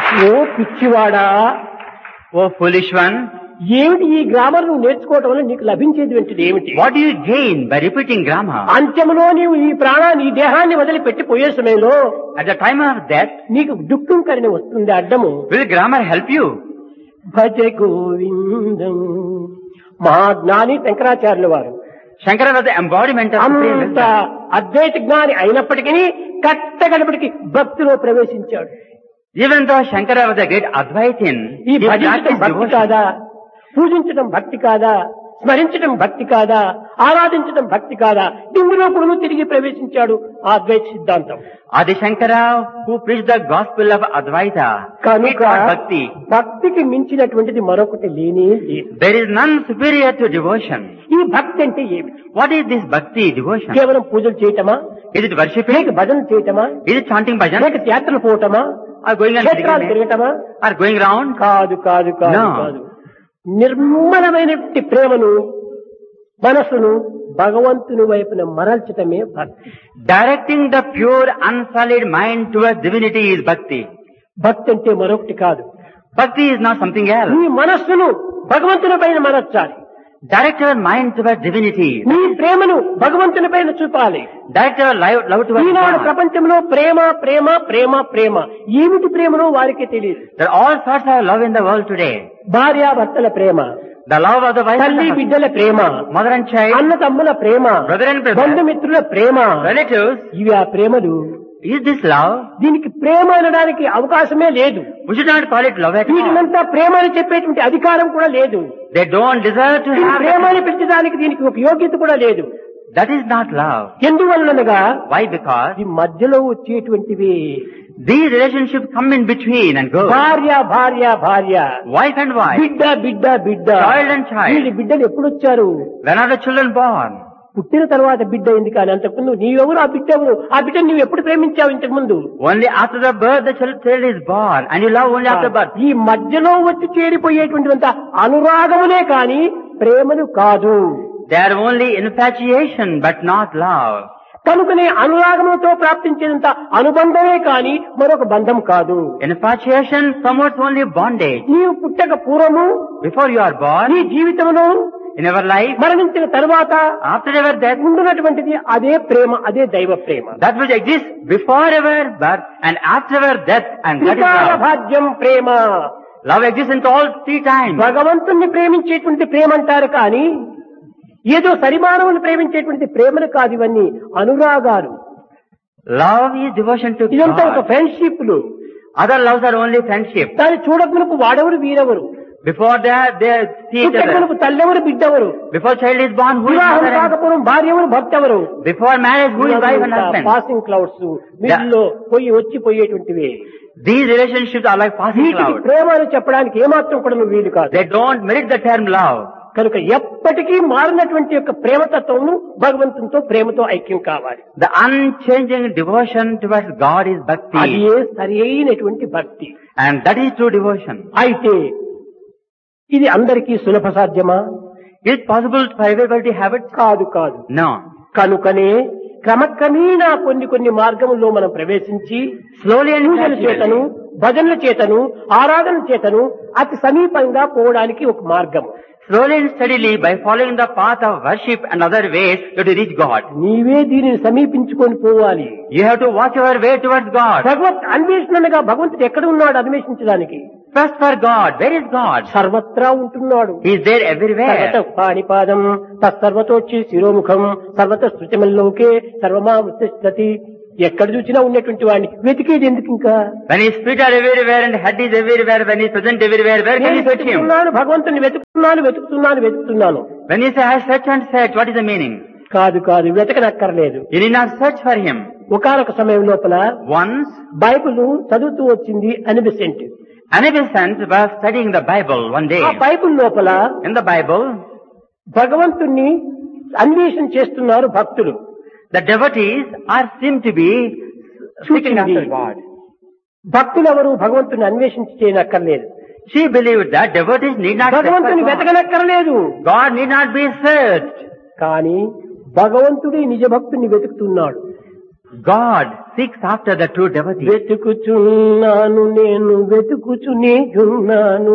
ఓ పిచ్చివాడా Oh foolish one, ఏమిటి ఈ grammar నువ్వు నేర్చుకోవటం వల్ల నీకు లభించేది ఏంటిది ఏమిటి what do you gain by repeating grammar? అంత్యములో నీవు ఈ ప్రాణాన్ని ఈ దేహాన్ని వదిలిపెట్టి పోయే సమయంలో At the time of death, నీకు దుఃఖం కరిని వస్తుంది అడ్డము will grammar help you? భజ గోవిందం మా జ్ఞాని శంకరాచార్యుల వారు Shankara was the embodiment of supreme అంత wisdom. అద్వైత జ్ఞాని అయినప్పటికీ కట్టగడపటికి భక్తిలో ప్రవేశించాడు Even though Shankara was a great Advaitin, ఈ he భజించడం practiced భక్తి devotion. కాదా పూజించడం భక్తి కాదా స్మరించడం భక్తి కాదా ఆరాధించడం భక్తి కాదా డింగులోపుడు తిరిగి ప్రవేశించాడు ఆ అద్వైత సిద్ధాంతం Adi Shankara, who preached the gospel of Advaita, he కనుక taught bhakti. భక్తికి మించినటువంటిది మరొకటి లేనే లేదు There is none superior to devotion. ఈ భక్తి అంటే ఏమిటి What is this bhakti devotion? కేవలం పూజలు చేయటమా Is it worshipping? లేక భజన చేయటమా Is it chanting bhajan? లేక యాత్రలు పోవటమా Or going on క్షేత్రాలు pilgrimage? తిరగటమా Or going round? కాదు కాదు కాదు No. కాదు నిర్మలమైనటువంటి ప్రేమను మనసును భగవంతుని వైపున మరల్చటమే భక్తి Directing the pure, unsullied mind towards divinity is bhakti. భక్తి అంటే మరొకటి కాదు Bhakti is not something else. నీ మనస్సును భగవంతుని పైన మరల్చాలి Direct your mind towards divinity. నీ ప్రేమను భగవంతుని pైన చూపాలి Direct your life, love towards Eenadu God. ప్రపంచంలో ప్రేమ ప్రేమ ప్రేమ ప్రేమ ఏమిటి ప్రేమనో వారికే తెలియదు There are all sorts of love in the world today. భార్యాభర్తల ప్రేమ The love of the wife and తల్లి the husband, బిడ్డల ప్రేమ mother and child, అన్న తమ్ముల ప్రేమ brother and brother, బంధుమిత్రుల ప్రేమ relatives. ఇవి ఆ ప్రేమలు Is this love? దీనికి ప్రేమ అనడానికి అవకాశమే లేదు We should not call it love at all. వీటినంతా ప్రేమ అని చెప్పేటువంటి అధికారం కూడా లేదు They don't deserve to దీని have ప్రేమ that. అని పిలిచడానికి దీనికి ఒక యోగ్యత కూడా లేదు That is not love. ఎందువల్లనగా Why? Because ఇది మధ్యలో వచ్చేటువంటివి these relationships come in between and go. భార్య భార్య భార్య Wife and wife. బిడ్డ బిడ్డ బిడ్డ Child and child. వీళ్ళ బిడ్డలు ఎప్పుడు వచ్చారు When are the children born? పుట్టిన తర్వాత బిడ్డ ఎందుకు అని అంతకుముందు నీవెవరు ఆ బిడ్డ ఎవరు ఆ బిడ్డను నువ్వు ఎప్పుడు ప్రేమించావు ఇంతకు ముందు Only after the birth the child child is born and you love only after birth. ఈ మధ్యలో వచ్చి చేరిపోయేటువంటివంత అనురాగములే కాని ప్రేమలు కాదు They are only infatuation but not love. కనుకనే అనురాగముతో ప్రాప్తించేదంత అనుబంధమే కాని మరొక బంధం కాదు Infatuation promotes only bondage. నీవు పుట్టక పూర్వము Before you are born, నీ జీవితంలో in our life, మరణించిన తరువాత after our death, ఉండునటువంటిది అదే ప్రేమ అదే దైవ ప్రేమ that which exists before our birth and after our death and that is త్రికాల love. భాగ్యం ప్రేమ Love exists in all three times. భగవంతుణ్ణి ప్రేమించేటువంటి ప్రేమ అంటారు కానీ ఏదో సరిమానవుని ప్రేమించేటువంటి ప్రేమలు కాదు ఇవన్నీ అనురాగాలు Love is devotion to ఇదంతా ఒక God. ఫ్రెండ్షిప్లు Other loves are only friendship. దాన్ని చూడకునకు వాడెవరు వీరెవరు Before that, they see each other. పుట్టకునకు తల్లెవరు బిడ్డెవరు Before child is born, who is వివాహం mother and కాకపోవడం భార్యవరు భర్త ఎవరు Before marriage, who is wife and husband? Passing clouds వీటిల్లో పోయి వచ్చి పోయేటువంటివి These relationships are like passing వీటికి clouds. ప్రేమ అని చెప్పడానికి ఏమాత్రం కూడా నువ్వు వీలు కాదు They don't merit the term love. కనుక ఎప్పటికీ మారినటువంటి యొక్క ప్రేమతత్వము భగవంతునితో ప్రేమతో ఐక్యం కావాలి The unchanging devotion towards God is అది bhakti. ఏ సరి అయినటువంటి భక్తి And that is true devotion. అయితే ఇది అందరికీ సులభ సాధ్యమా Is it possible for everybody to have it? కాదు కాదు No. కనుకనే క్రమక్రమేణా కొన్ని కొన్ని మార్గముల్లో మనం ప్రవేశించి Slowly and పూజల చేతను gradually. భజనల చేతను ఆరాధన చేతను అతి సమీపంగా పోవడానికి ఒక మార్గం Slowly and steadily, by following the path of worship and other ways, you have to reach God. నీవే దీనిని సమీపించుకొని పోవాలి You have to watch your way towards God. భగవత్ అన్వేషణగా భగవంతుడు ఎక్కడ ఉన్నాడు అన్వేషించడానికి First for God. Where is God? సర్వత్రా ఉంటున్నాడు He is there సర్వత everywhere. పాణిపాదం తత్సర్వతోచ్చి శిరోముఖం సర్వత శృతిమల్లోకే సర్వమా ఉత్తతి ఎక్కడ చూసినా ఉన్నటువంటి వాడిని వెతికేది ఎందుకు ఇంకా When his feet are everywhere and head is everywhere, when he is present everywhere, where can నేను you search him? వెతుకుతున్నాను భగవంతుని వెతుకుతున్నాను వెతుకుతున్నాను వెతుకుతున్నాను When you say, I search and search, what is the meaning? కాదు కాదు వెతకనక్కర్లేదు You need not search for him. ఒకనొక సమయం లోపల Once, బైబిల్ చదువుతూ వచ్చింది Annie Besant Anabisant was studying the Bible one day. ఆ బైబిల్ లోపల In the Bible, భగవంతుణ్ణి అన్వేషణ చేస్తున్నారు భక్తులు the devotees are seem to be seeking after God. భక్తులు ఎవరు భగవంతుని అన్వేషించి చేయనక్కర్లేదు She believed that devotees need not search భగవంతుని for God. వెతకనక్కర్లేదు God need not be searched. కానీ భగవంతుడే నిజ భక్తుని వెతుకుతున్నాడు God seeks after the true devotee. వెతుకుచున్నాను నేను వెతుకుచు నీకున్నాను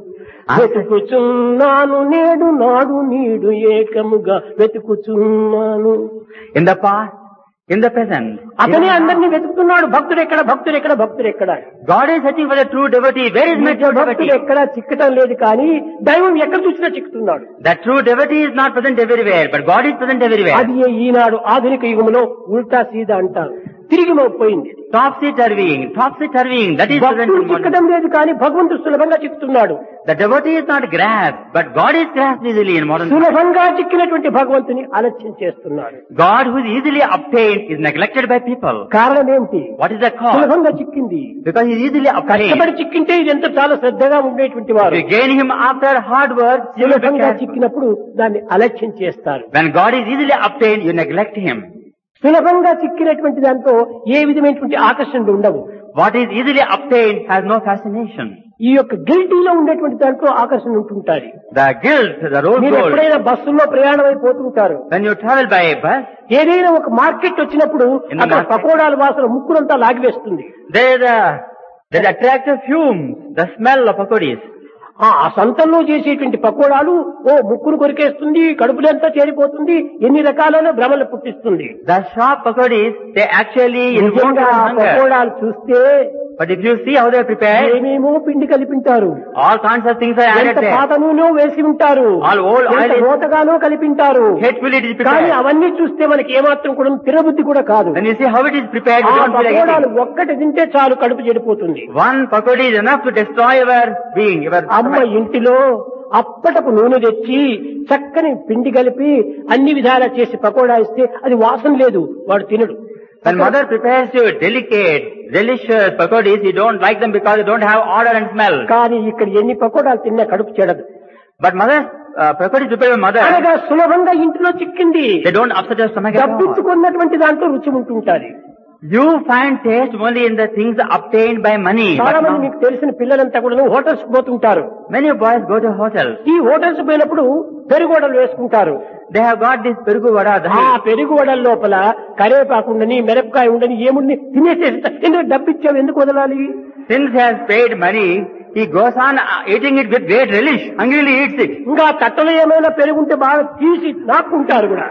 వెతుకుచున్నాను నేడు నాడు నీడు ఏకముగా వెతుకుచున్నాను In the past, in the present. అతనే అందరినీ వెతుకుతున్నాడు భక్తుడు ఎక్కడ భక్తుడు ఎక్కడ భక్తుడు ఎక్కడ God is searching for the true devotee. Where is my true భక్తుడు devotee? ఎక్కడ చిక్కటం లేదు కానీ దైవం ఎక్కడ చూసినా చిక్కుతున్నాడు The true devotee is not present everywhere, but God is present everywhere. అది ఈనాడు ఆధునిక యుగంలో ఉల్టా సీదా అంటారు తిరిగి పోయింది Topsy turvying, topsy turvying, that is present భక్తుడు in modern. చిక్కడం లేదు కానీ భగవంతుడు సులభంగా చిక్కుతున్నాడు The devotee is not grasped, but God is grasped easily in modern times. సులభంగా చిక్కినటువంటి భగవంతుని ఆలస్యం చేస్తున్నాడు God who is easily obtained is neglected by people. కారణం ఏంటి What is the cause? సులభంగా చిక్కింది Because he is easily obtained. కష్టపడి చిక్కింటే ఇది ఎంత చాలా శ్రద్ధగా ఉండేటువంటి If వారు you gain him after hard work, you will be సులభంగా careful. చిక్కినప్పుడు దాన్ని అలక్ష్యం చేస్తారు When God is easily obtained, you neglect him. సులభంగా చిక్కినటువంటి దాంతో ఏ విధమైనటువంటి ఆకర్షణలు ఉండవు What is easily obtained has no fascination. ఈ యొక్క గిల్టీలో ఉండేటువంటి దాంట్లో ఆకర్షణ ఉంటుంటారు The guilt, the rose మీరు gold, ఎప్పుడైనా బస్సుల్లో ప్రయాణం అయిపోతుంటారు when you travel by a bus, ఏదైనా ఒక మార్కెట్ వచ్చినప్పుడు In the అక్కడ market. పకోడాల వాసన ముక్కునంతా లాగివేస్తుంది there is a, there is attractive fumes, the smell of pakodis. ఆ ఆ సంతంలో చేసేటువంటి పకోడాలు ఓ ముక్కును కొరికేస్తుంది కడుపులంతా చేరిపోతుంది ఎన్ని రకాలైన భ్రమలు పుట్టిస్తుంది The sharp pakodis, they actually invoke నిజంగా your ఆ hunger. పకోడాలు చూస్తే But if you see how they are prepared, ఏమేమో పిండి కలిపింటారు all kinds of things are added ఎంత there. పాత నూనె వేసి ఉంటారు All old ఎంత oil is- రోతగానో కలిపింటారు Hatefully it is కానీ prepared. అవన్నీ చూస్తే మనకి ఏమాత్రం కూడా తినబుద్ధి కూడా కాదు When you see how it is prepared, ఆ you don't feel like పకోడాలు eating. ఒక్కటి తింటే చాలు కడుపు చెడిపోతుంది One pakodi is enough to destroy your being, your అమ్మ stomach. ఇంటిలో అప్పటపు నూనె తెచ్చి చక్కని పిండి కలిపి అన్ని విధాలా చేసి పకోడా ఇస్తే అది వాసన లేదు వాడు తినడు When mother prepares you delicate, delicious pakodis, you don't like them because they don't have odor and smell. కానీ ఇక్కడ ఎన్ని పకోడాలు తిన్నా కడుపు చెడదు But mother's uh, pakodi prepared by mother, అనగా సులభంగా ఇంటిలో చిక్కింది they don't upset your stomach at all. డబ్బించుకున్నటువంటి దాంట్లో రుచి ఉంటుంటాది You find taste only in the things obtained by money. చాలా But మంది now, మీకు తెలిసిన పిల్లలంతా కూడా హోటల్స్ పోతుంటారు many boys go to hotels. ఈ హోటల్స్ పోయినప్పుడు పెరుగుగోడలు వేసుకుంటారు They have got this perugu vada, ఆ dahi. పెరుగుగోడల లోపల కరేపాకు ఉండని మిరపకాయ ఉండని ఏముండి తినేసేస్తారు ఎందుకు డబ్బిచ్చావు ఎందుకు వదలాలి Since he has paid money, he goes on uh, eating it with great relish, hungrily eats it. ఇంకా తట్టలో ఏమైనా పెరుగుంటే బాగా తీసి నాక్కుంటారు కూడా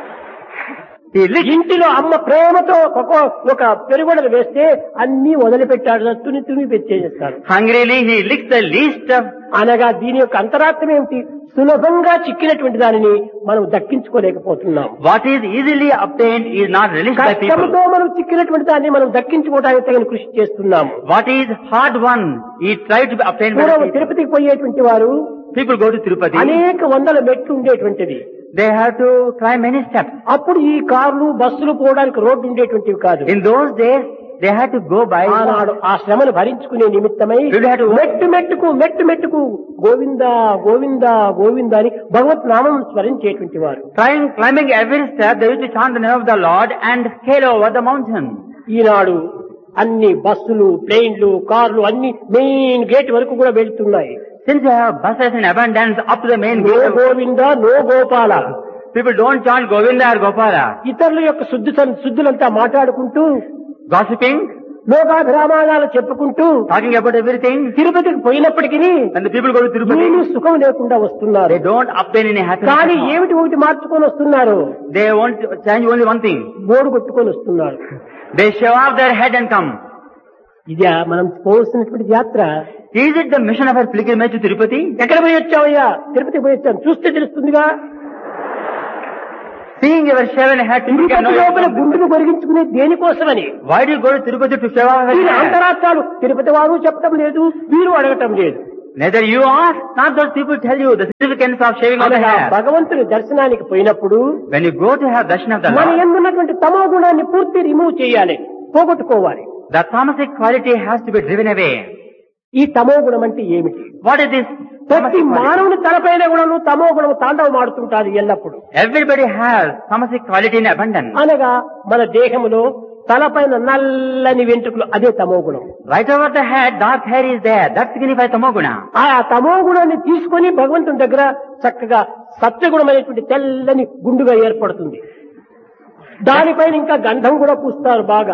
He licks ఇంటిలో అమ్మ ప్రేమతో ఒక ఒక పెరుగుడలు వేస్తే అన్ని వదిలిపెట్టాడు తుని తుని పెట్టేస్తారు hungrily, he licks the least of అనగా దీని యొక్క అంతరార్థం ఏమిటి సులభంగా చిక్కినటువంటి దానిని మనం దక్కించుకోలేకపోతున్నాం what is easily obtained is not relished by people. కష్టంతో మనం చిక్కినటువంటి దాన్ని మనం దక్కించుకోవడానికి తగిన కృషి చేస్తున్నాము What is hard won is tried to be obtained by పూర్వం people. తిరుపతికి పోయేటువంటి వారు People go to Tirupati, అనేక వందల మెట్లు ఉండేటువంటిది they have to climb many steps. అప్పుడు ఈ కార్లు బస్సులు పోవడానికి రోడ్డు ఉండేటువంటివి కాదు In those days, they had to go by ఆనాడు ఆ శ్రమను భరించుకునే నిమిత్తమై People had to walk. మెట్టు మెట్టుకు మెట్టు మెట్టుకు గోవింద గోవింద గోవింద అని భగవత్ నామం స్మరించేటువంటి వారు trying, climbing every step, they used to chant the name of the Lord and scale over the mountain. ఈనాడు అన్ని బస్సులు ప్లేన్లు కార్లు అన్ని మెయిన్ గేట్ వరకు కూడా వెళ్తున్నాయి Since you have buses in abundance up to the main no gate, of- Govinda no Gopala people don't chant Govinda or Gopala. ఇతరుల యొక్క శుద్ధి శుద్ధులంతా మాట్లాడుకుంటూ Gossiping, లోకాభిరామాలు చెప్పుకుంటూ talking about everything. తిరుపతికి పోయినప్పటికీ When the people go to Tirupati, ఏమీ సుఖం లేకుండా వస్తున్నారు they don't obtain any happiness. కానీ at all. ఏమిటి ఒకటి మార్చుకొని వస్తున్నారు They want to change only one thing. Board కొట్టుకొని వస్తున్నారు They shave off their head and come. ఇది మనం పోవలసినటువంటి యాత్ర Is it the mission of our pilgrimage to Tirupati? ఎక్కడ పోయి వచ్చావయ్యా తిరుపతి పోయి వచ్చాను చూస్తే తెలుస్తుందిగా Seeing your shaven head, people can know Tirupati లోపల you. గుండెను కొరిగించుకునే దేనికోసమని Why do you go to Tirupati to shave off your వీరి head? అంతరార్థాలు తిరుపతి వారు చెప్పడం లేదు వీరు అడగటం లేదు Neither you ask, not those people tell you the significance of shaving off the అనగా hair. భగవంతుని దర్శనానికి పోయినప్పుడు When you go to have darshan of the మన Lord, ఎందున్నటువంటి తమో గుణాన్ని పూర్తి రిమూవ్ చేయాలి పోగొట్టుకోవాలి the tamasic quality has to be driven away. ఈ తమో గుణం అంటే ఏమిటి What is this? ప్రతి tamasic quality? మానవుని తలపైన గుణము తమో గుణము తాండవం ఆడుతుంటారు ఎల్లప్పుడు Everybody has tamasic quality in abundance. అనగా మన దేహములో తలపైన నల్లని వెంట్రుకలు అదే తమో గుణం Right over the head, dark hair is there. That signifies tamoguna. ఆ తమో గుణాన్ని తీసుకొని భగవంతుని దగ్గర చక్కగా సత్యగుణమైనటువంటి తెల్లని గుండుగా ఏర్పడుతుంది దానిపైన ఇంకా గంధం కూడా పూస్తారు బాగా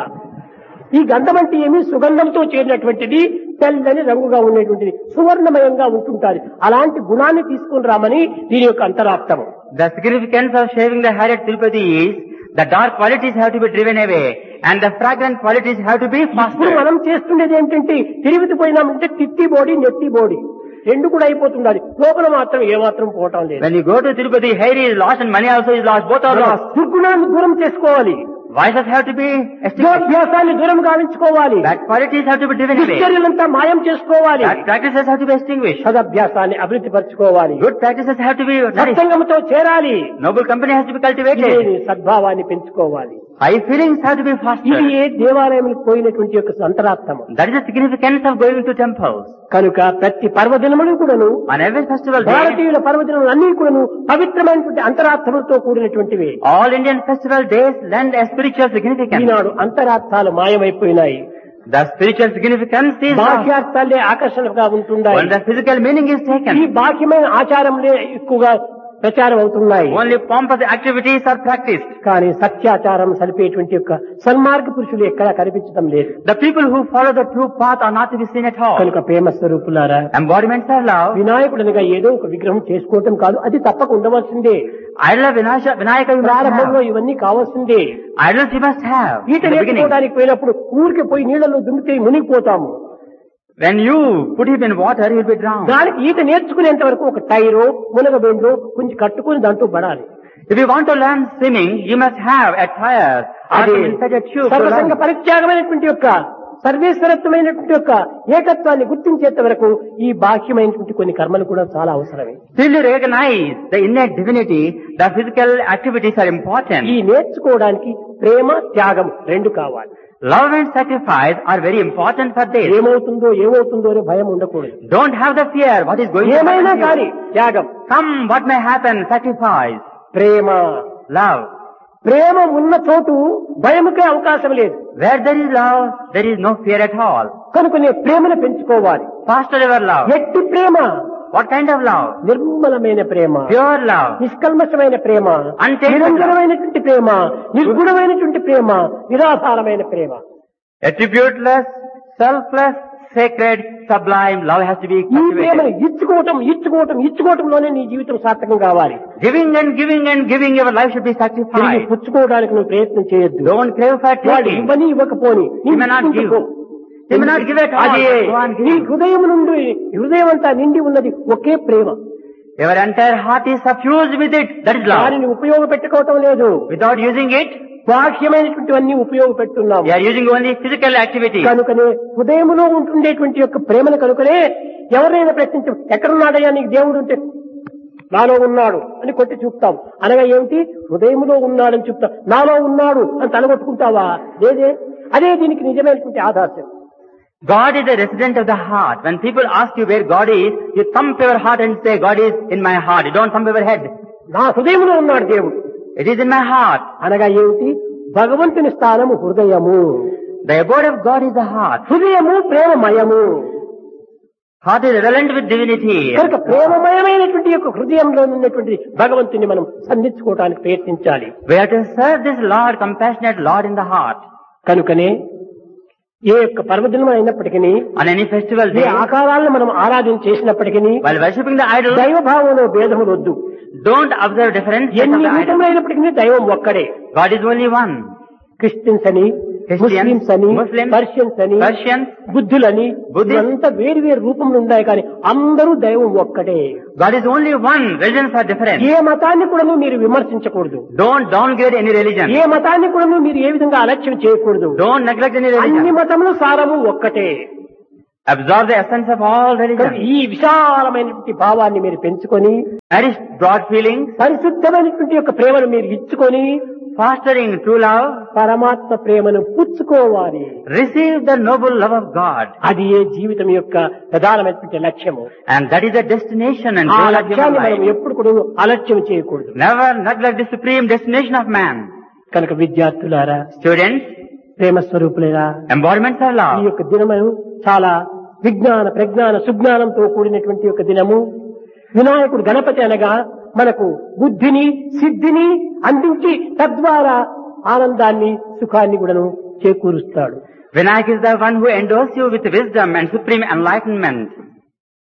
ఈ గంధం అంటే ఏమి సుగంధంతో చేరినటువంటిది తెల్లని రంగుగా ఉండేటువంటిది సువర్ణమయంగా ఉంటుంటారు అలాంటి గుణాన్ని తీసుకుని రామని దీని యొక్క అంతరార్థము The significance of shaving the hair at Tirupati is the dark qualities have to be driven away and the fragrant qualities have to be ఇప్పుడు faster. మనం చేస్తుండేది ఏంటంటే తిరిగితి పోయినామంటే తిత్తి బోడి నెత్తి బోడి రెండు కూడా అయిపోతుండాలి లోపల మాత్రం ఏమాత్రం పోవటం లేదు When you go to Tirupati, hair is lost and money also is lost. Both are మన lost. దుర్గుణాన్ని దూరం చేసుకోవాలి Vices have to be extinguished. యోగ్యాసాన్ని దూరం గావించుకోవాలి Bad qualities have to be driven away. దుశ్చర్యలంతా మాయం చేసుకోవాలి Bad practices have to be extinguished. సదభ్యాసాన్ని అభివృద్ధి పరచుకోవాలి Good practices have to be nourished. సత్సంగంతో చేరాలి Noble company has to be ఇదే cultivated. సద్భావాన్ని పెంచుకోవాలి High feelings have to be ఇది fostered. ఏ దేవాలయంలో పోయినటువంటి యొక్క అంతరార్థము That is the significance of going to temples. కనుక ప్రతి పర్వదినములు కూడాను On every festival day, భారతీయుల పర్వదినములు అన్ని కూడాను పవిత్రమైనటువంటి అంతరార్థములతో కూడినటువంటివి all Indian festival days lend a spiritual significance. Eenadu అంతరార్థాలు మాయమైపోయినాయి The spiritual significance is lost బాహ్యార్థాలే ఆకర్షణగా ఉంటున్నాయి when the physical meaning is ఈ taken. బాహ్యమైన ఆచారంలే ఎక్కువగా ప్రచారం అవుతున్నాయి Only pompous activities are practiced. కానీ సత్యాచారం సలిపేటువంటి యొక్క సన్మార్గ పురుషులు ఎక్కడా కనిపించడం లేదు The people who follow the true path are not to be seen at all. కనుక ప్రేమ స్వరూపులారా Embodiments of love. వినాయకుడనగా ఏదో ఒక విగ్రహం చేసుకోవటం కాదు అది తప్పక ఉండవలసిందే Idol of Vinasha, Vinayaka you must ప్రారంభంలో have. ఇవన్నీ కావాల్సిందే Idols you must have. ఈత In the beginning. నేర్చుకోవడానికి పోయినప్పుడు ఊరికి పోయి నీళ్ళలో దుమితే మునిగిపోతాము When you put him in water, he will be drowned. దానికి ఈత నేర్చుకునేంత వరకు ఒక టైరో మునగబెండో కొంచెం కట్టుకుని దాంట్లో పడాలి If you want to learn swimming, you must have a tire or అది some inside tube to సర్వసంగ learn. పరిత్యాగమైనటువంటి యొక్క సర్వేశ్వరత్వమైనటువంటి యొక్క ఏకత్వాన్ని గుర్తించేంత వరకు ఈ బాహ్యమైనటువంటి కొన్ని కర్మలు కూడా చాలా అవసరమే Till you recognize the innate divinity, the physical activities are important. ఈ నేర్చుకోవడానికి ప్రేమ త్యాగం రెండు కావాలి Love and sacrifice are very important for this. ఏమవుతుందో ఏమవుతుందో అనే భయం ఉండకూడదు Don't have the fear what is going to ఏమైనా happen to కానీ you. త్యాగం Come what may happen, sacrifice, Prema love. ప్రేమ ఉన్న చోటు భయముకే అవకాశం లేదు Where there is love, there is no fear at all. కనుక నీ ప్రేమను పెంచుకోవాలి Foster your love. ఎట్టి ప్రేమ What kind of love? నిర్మలమైన ప్రేమ Pure love. నిష్కల్మషమైన Prema Untainted నిరంతరమైనటువంటి Prema నిర్గుణమైనటువంటి Prema నిరాధారమైన Prema Attributeless, selfless, sacred, sublime love has to be ఈ ప్రేమను cultivated. ఇచ్చుకోవటం ఇచ్చుకోవటం ఇచ్చుకోవటంలోనే నీ జీవితం సార్థకం కావాలి Giving and giving and giving your life should be తిరిగి sacrificed. పుచ్చుకోవడానికి నువ్వు ప్రయత్నం చేయొద్దు Don't crave for వాడు taking. ఇవ్వని ఇవ్వకపోని You may not give. You may not give at all. అదే Go on నీ giving. హృదయం నుండి హృదయం అంతా నిండి ఉన్నది ఒకే ప్రేమ Your entire heart is suffused with it. That is love. దానిని ఉపయోగపెట్టుకోవటం లేదు Without using it, బాహ్యమైనటువంటివన్నీ ఉపయోగపెడుతున్నాము you are using only physical activity. కనుకనే హృదయములో ఉంటుండేటువంటి యొక్క ప్రేమను కనుకనే ఎవరైనా ప్రశ్నించ ఎక్కడున్నాడయ్యా నీకు దేవుడు ఉంటే నాలో ఉన్నాడు అని కొట్టి చూపుతాం అనగా ఏమిటి హృదయములో ఉన్నాడని చెప్తాం నాలో ఉన్నాడు అని తలగొట్టుకుంటావా లేదే అదే దీనికి నిజమైనటువంటి ఆదర్శం God is the resident of the heart. When people ask you where God is, you thump your heart and say, God is in my heart. You don't thump your head. నా హృదయంలో ఉన్నాడు దేవుడు It is in my heart. అనగా ఏమిటి భగవంతుని స్థానము హృదయము The abode of God is the heart. హృదయము ప్రేమమయము Heart is relevant with divinity. కనుక ప్రేమమయమైనటువంటి యొక్క హృదయంలో ఉన్నటువంటి భగవంతుని మనం సంధించుకోవడానికి ప్రయత్నించాలి We have to serve this Lord, compassionate Lord in the heart. కనుకనే ఏ యొక్క పర్వదినం అయినప్పటికీ On any festival A day, ఆకారాలను మనం ఆరాధన చేసినప్పటికీ while worshipping the idol, దైవ భావంలో భేదములు వద్దు don't observe difference of ఎన్ని the idol. రూపములైనప్పటికీ దైవం ఒక్కడే God is only one. Christians అని Christians, ముస్లిమ్స్ అని Muslims, పర్షియన్స్ అని Persians, బుద్ధులని Buddhists. అంతా వేరు వేరు రూపంలో ఉన్నాయి కానీ అందరూ దైవం ఒక్కటే God is only one. Religions are different. ఏ మతాన్ని కూడా మీరు విమర్శించకూడదు Don't downgrade any religion. ఏ మతాన్ని కూడా మీరు ఏ విధంగా అలక్ష్యం చేయకూడదు Don't neglect any అన్ని religion. మతములు సారము ఒక్కటే Absorb the essence of all కనుక religions. ఈ విశాలమైనటువంటి భావాన్ని మీరు పెంచుకొని Nourish broad feelings, పరిశుద్ధమైనటువంటి యొక్క ప్రేమను మీరు ఇచ్చుకొని fostering true love, పరమాత్మ ప్రేమను పుచ్చుకోవాలి receive the noble love of God. అది ఏ జీవితం యొక్క ప్రధానమైనటువంటి లక్ష్యము And that is the destination and ఆ goal of human లక్ష్యాన్ని మనం life. ఎప్పుడు కూడా అలక్ష్యం చేయకూడదు Never neglect the supreme destination of man. కనుక విద్యార్థులారా Students, ప్రేమ స్వరూపులేరా embodiments of ఈ love. యొక్క దినము చాలా విజ్ఞాన ప్రజ్ఞాన సుజ్ఞానంతో కూడినటువంటి యొక్క దినము వినాయకుడు గణపతి అనగా మనకు బుద్ధిని సిద్ధిని అందించి తద్వారా ఆనందాన్ని సుఖాన్ని కూడాను చేకూరుస్తాడు Vinayak is the one who endows you with wisdom and supreme enlightenment.